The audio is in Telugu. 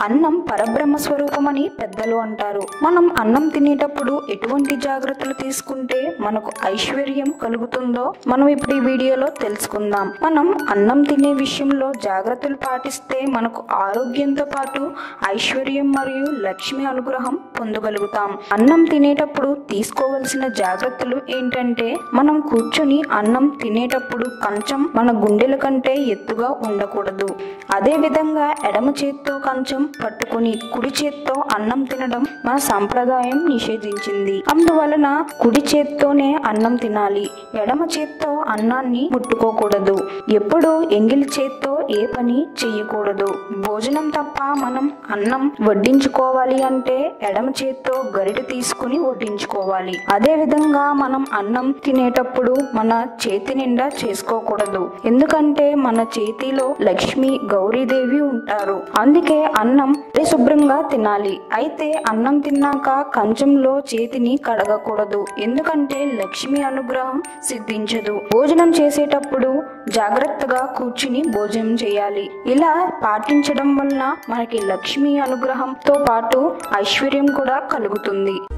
అన్నం పరబ్రహ్మ స్వరూపమని పెద్దలు అంటారు మనం అన్నం తినేటప్పుడు ఎటువంటి జాగ్రత్తలు తీసుకుంటే మనకు ఐశ్వర్యం కలుగుతుందో మనం ఇప్పుడు ఈ వీడియోలో తెలుసుకుందాం మనం అన్నం తినే విషయంలో జాగ్రత్తలు పాటిస్తే మనకు ఆరోగ్యంతో పాటు ఐశ్వర్యం మరియు లక్ష్మి అనుగ్రహం పొందగలుగుతాం అన్నం తినేటప్పుడు తీసుకోవలసిన జాగ్రత్తలు ఏంటంటే మనం కూర్చొని అన్నం తినేటప్పుడు కంచం మన గుండెల కంటే ఎత్తుగా ఉండకూడదు అదే విధంగా ఎడమ చేత్తో కంచం పట్టుకుని కుడి చేత్తో అన్నం తినడం మన సంప్రదాయం నిషేధించింది అందువలన కుడి చేత్తోనే అన్నం తినాలి ఎడమ చేత్తో అన్నాన్ని ముట్టుకోకూడదు ఎప్పుడు ఎంగిలి చేత్తో ఏ పని చెయ్యకూడదు భోజనం తప్ప మనం అన్నం వడ్డించుకోవాలి అంటే ఎడమ చేత్తో గరిట తీసుకుని వడ్డించుకోవాలి అదే విధంగా మనం అన్నం తినేటప్పుడు మన చేతి నిండా చేసుకోకూడదు ఎందుకంటే మన చేతిలో లక్ష్మి గౌరీదేవి ఉంటారు అందుకే అన్నం శుభ్రంగా తినాలి అయితే అన్నం తిన్నాక కంచంలో చేతిని కడగకూడదు ఎందుకంటే లక్ష్మి అనుగ్రహం సిద్ధించదు భోజనం చేసేటప్పుడు జాగ్రత్తగా కూర్చుని భోజనం చేయాలి ఇలా పాటించడం వలన మనకి లక్ష్మి అనుగ్రహంతో పాటు ఐశ్వర్యం కూడా కలుగుతుంది